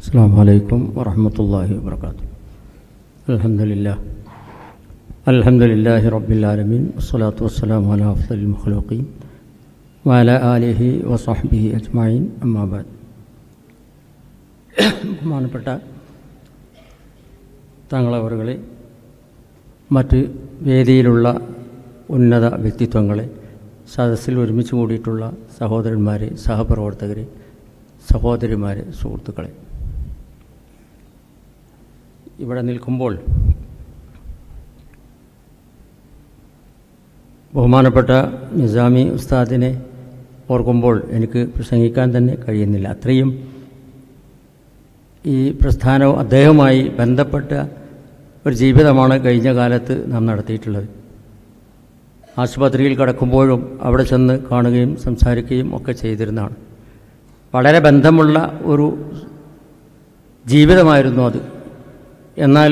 السلام عليكم ورحمة الله وبركاته الحمد لله الحمد لله رب العالمين والصلاة والسلام على أفضل المخلوقين وعلى آله وصحبه أجمعين أما بعد ബഹുമാനപ്പെട്ട തങ്ങളവറുകളെ മറ്റ് വേദിയിലുള്ള ഉന്നത വ്യക്തിത്വങ്ങളെ സദസ്സിൽ ഒരുമിച്ച് കൂടിയിട്ടുള്ള സഹോദരന്മാരെ സഹപ്രവർത്തകരെ സഹോദരിമാരെ സുഹൃത്തുക്കളെ ഇവിടെ നിൽക്കുമ്പോൾ ബഹുമാനപ്പെട്ട നിസാമി ഉസ്താദിനെ ഓർക്കുമ്പോൾ എനിക്ക് പ്രസംഗിക്കാൻ തന്നെ കഴിയുന്നില്ല അത്രയും ഈ പ്രസ്ഥാനവും അദ്ദേഹവുമായി ബന്ധപ്പെട്ട ഒരു ജീവിതമാണ് കഴിഞ്ഞ കാലത്ത് നാം നടത്തിയിട്ടുള്ളത് ആശുപത്രിയിൽ കിടക്കുമ്പോഴും അവിടെ ചെന്ന് കാണുകയും സംസാരിക്കുകയും ഒക്കെ ചെയ്തിരുന്നതാണ് വളരെ ബന്ധമുള്ള ഒരു ജീവിതമായിരുന്നു അത് എന്നാൽ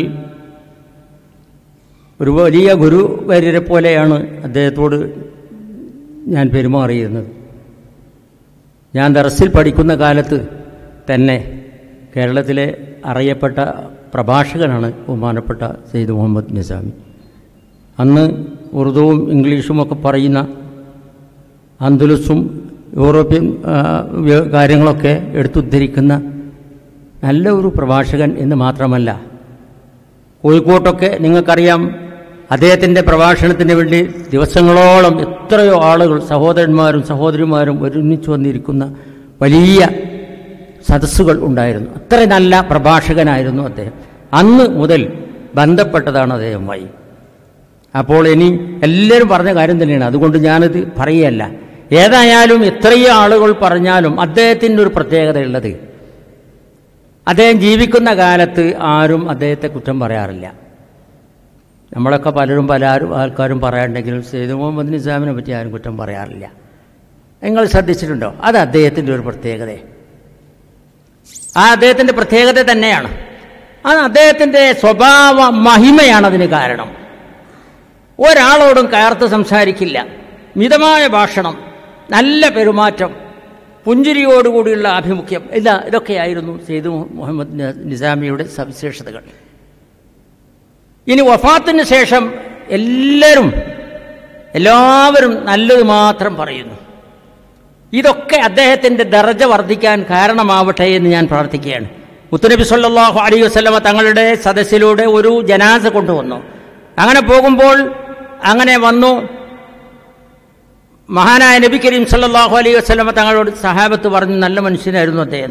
ഒരു വലിയ ഗുരുവര്യരെ പോലെയാണ് അദ്ദേഹത്തോട് ഞാൻ പെരുമാറിയിരുന്നത് ഞാൻ ദർസിൽ പഠിക്കുന്ന കാലത്ത് തന്നെ കേരളത്തിലെ അറിയപ്പെട്ട പ്രഭാഷകനാണ് ബഹുമാനപ്പെട്ട സെയ്ദ് മുഹമ്മദ് നിസാമി അന്ന് ഉറുദുവും ഇംഗ്ലീഷും ഒക്കെ പറയുന്ന അന്തുലസും യൂറോപ്യൻ കാര്യങ്ങളൊക്കെ എടുത്തുദ്ധരിക്കുന്ന നല്ല ഒരു പ്രഭാഷകൻ എന്ന് മാത്രമല്ല കോഴിക്കോട്ടൊക്കെ നിങ്ങൾക്കറിയാം അദ്ദേഹത്തിൻ്റെ പ്രഭാഷണത്തിന് വേണ്ടി ദിവസങ്ങളോളം എത്രയോ ആളുകൾ സഹോദരന്മാരും സഹോദരിമാരും ഒരുമിച്ച് വന്നിരിക്കുന്ന വലിയ സദസ്സുകൾ ഉണ്ടായിരുന്നു അത്ര നല്ല പ്രഭാഷകനായിരുന്നു അദ്ദേഹം അന്ന് മുതൽ ബന്ധപ്പെട്ടതാണ് അദ്ദേഹവുമായി അപ്പോൾ ഇനി എല്ലാവരും പറഞ്ഞ കാര്യം തന്നെയാണ് അതുകൊണ്ട് ഞാനത് പറയുകയല്ല ഏതായാലും എത്രയോ ആളുകൾ പറഞ്ഞാലും അദ്ദേഹത്തിൻ്റെ ഒരു പ്രത്യേകതയുള്ളത് അദ്ദേഹം ജീവിക്കുന്ന കാലത്ത് ആരും അദ്ദേഹത്തെ കുറ്റം പറയാറില്ല നമ്മളൊക്കെ പലരും പലരും ആൾക്കാരും പറയാറുണ്ടെങ്കിലും സെയ്ദ് മുഹമ്മദ് നിസാമിനെ പറ്റി ആരും കുറ്റം പറയാറില്ല നിങ്ങൾ ശ്രദ്ധിച്ചിട്ടുണ്ടോ അത് അദ്ദേഹത്തിൻ്റെ ഒരു പ്രത്യേകത ആ അദ്ദേഹത്തിൻ്റെ പ്രത്യേകത തന്നെയാണ് അത് അദ്ദേഹത്തിൻ്റെ സ്വഭാവ മഹിമയാണ് അതിന് കാരണം ഒരാളോടും കയർത്ത് സംസാരിക്കില്ല മിതമായ ഭാഷണം നല്ല പെരുമാറ്റം പുഞ്ചിരിയോടുകൂടിയുള്ള ആഭിമുഖ്യം ഇല്ല ഇതൊക്കെയായിരുന്നു സെയ്ദ് മുഹമ്മദ് നിസാമിയുടെ സവിശേഷതകൾ ഇനി വഫാത്തിന് ശേഷം എല്ലാവരും എല്ലാവരും നല്ലത് മാത്രം പറയുന്നു ഇതൊക്കെ അദ്ദേഹത്തിൻ്റെ ദർജ വർദ്ധിക്കാൻ കാരണമാവട്ടെ എന്ന് ഞാൻ പ്രാർത്ഥിക്കുകയാണ് മുത്തുനബി സല്ലാഹു അലൈഹി വസ്ലമ തങ്ങളുടെ സദസ്സിലൂടെ ഒരു ജനാസ കൊണ്ടുവന്നു അങ്ങനെ പോകുമ്പോൾ അങ്ങനെ വന്നു മഹാനായ നബി കരീം സല്ലാഹു അലൈഹി വസ്ലമ തങ്ങളോട് സഹാബത്ത് പറഞ്ഞു നല്ല മനുഷ്യനായിരുന്നു അദ്ദേഹം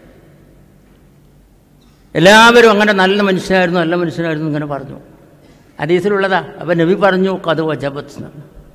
എല്ലാവരും അങ്ങനെ നല്ല മനുഷ്യനായിരുന്നു നല്ല മനുഷ്യനായിരുന്നു ഇങ്ങനെ പറഞ്ഞു അതീസിലുള്ളതാ അപ്പം നബി പറഞ്ഞു കത് വജബത്ത്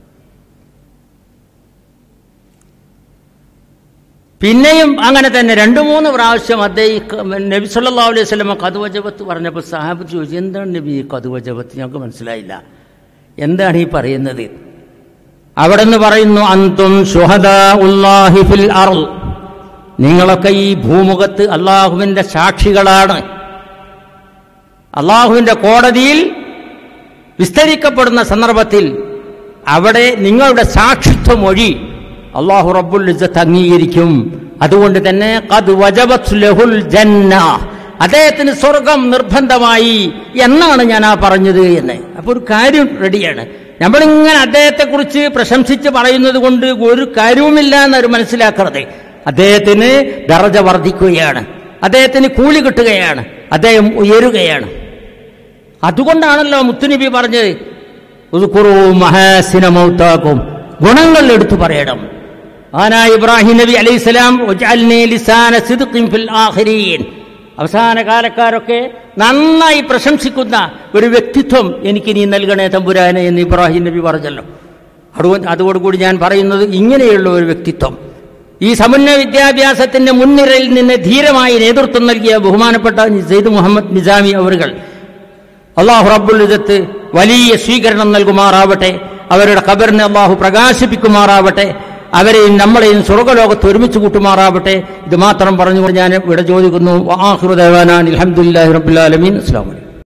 പിന്നെയും അങ്ങനെ തന്നെ രണ്ടു മൂന്ന് പ്രാവശ്യം അദ്ദേഹം നബി സല്ലാ അലൈഹി സ്വലമ കതുവജബത്ത് പറഞ്ഞപ്പോൾ സാഹബ് ചോദിച്ചു എന്താണ് നബി ഈ കതുവജബത്ത് ഞങ്ങൾക്ക് മനസ്സിലായില്ല എന്താണ് ഈ പറയുന്നത് അവിടെ നിന്ന് പറയുന്നു അന്തും ഫിൽ അറൽ നിങ്ങളൊക്കെ ഈ ഭൂമുഖത്ത് അള്ളാഹുവിൻ്റെ സാക്ഷികളാണ് അള്ളാഹുവിൻ്റെ കോടതിയിൽ വിസ്തരിക്കപ്പെടുന്ന സന്ദർഭത്തിൽ അവിടെ നിങ്ങളുടെ സാക്ഷിത്വ മൊഴി അള്ളാഹു റബ്ബുൽ ഇസ്സത്ത് അംഗീകരിക്കും അതുകൊണ്ട് തന്നെ കത് ലഹുൽ ജന്ന അദ്ദേഹത്തിന് സ്വർഗം നിർബന്ധമായി എന്നാണ് ഞാൻ ആ പറഞ്ഞത് എന്ന് അപ്പോൾ ഒരു കാര്യം റെഡിയാണ് നമ്മളിങ്ങനെ അദ്ദേഹത്തെക്കുറിച്ച് പ്രശംസിച്ച് പറയുന്നത് കൊണ്ട് ഒരു കാര്യവുമില്ല എന്നൊരു മനസ്സിലാക്കരുത് അദ്ദേഹത്തിന് ദറജ വർദ്ധിക്കുകയാണ് അദ്ദേഹത്തിന് കൂലി കിട്ടുകയാണ് അദ്ദേഹം ഉയരുകയാണ് അതുകൊണ്ടാണല്ലോ മുത്തുനബി പറഞ്ഞത് കുറു മഹാസിനമൗത്താക്കും ഗുണങ്ങൾ എടുത്തു പറയണം ആനാ ഇബ്രാഹിം നബി അലൈഹി സ്വലാം അവസാന കാലക്കാരൊക്കെ നന്നായി പ്രശംസിക്കുന്ന ഒരു വ്യക്തിത്വം എനിക്ക് നീ നൽകണേ തമ്പുരാനെ എന്ന് ഇബ്രാഹിം നബി പറഞ്ഞല്ലോ അതുകൊണ്ട് അതോടുകൂടി ഞാൻ പറയുന്നത് ഇങ്ങനെയുള്ള ഒരു വ്യക്തിത്വം ഈ സമുന്നത വിദ്യാഭ്യാസത്തിന്റെ മുൻനിരയിൽ നിന്ന് ധീരമായി നേതൃത്വം നൽകിയ ബഹുമാനപ്പെട്ട സെയ്ദ് മുഹമ്മദ് നിസാമി അവറുകൾ അള്ളാഹു റബ്ബുൽ ഇദത്ത് വലിയ സ്വീകരണം നൽകുമാറാവട്ടെ അവരുടെ ഖബറിനെ അള്ളാഹു പ്രകാശിപ്പിക്കുമാറാവട്ടെ അവരെയും നമ്മളെയും സ്വർഗലോകത്ത് ഒരുമിച്ച് കൂട്ടുമാറാവട്ടെ ഇത് മാത്രം പറഞ്ഞുകൊണ്ട് ഞാൻ ഇവിടെ ചോദിക്കുന്നു അലഹമുല്ലാ റബ്ബുലാലമീൻ അസ്ലാം വലൈക്കും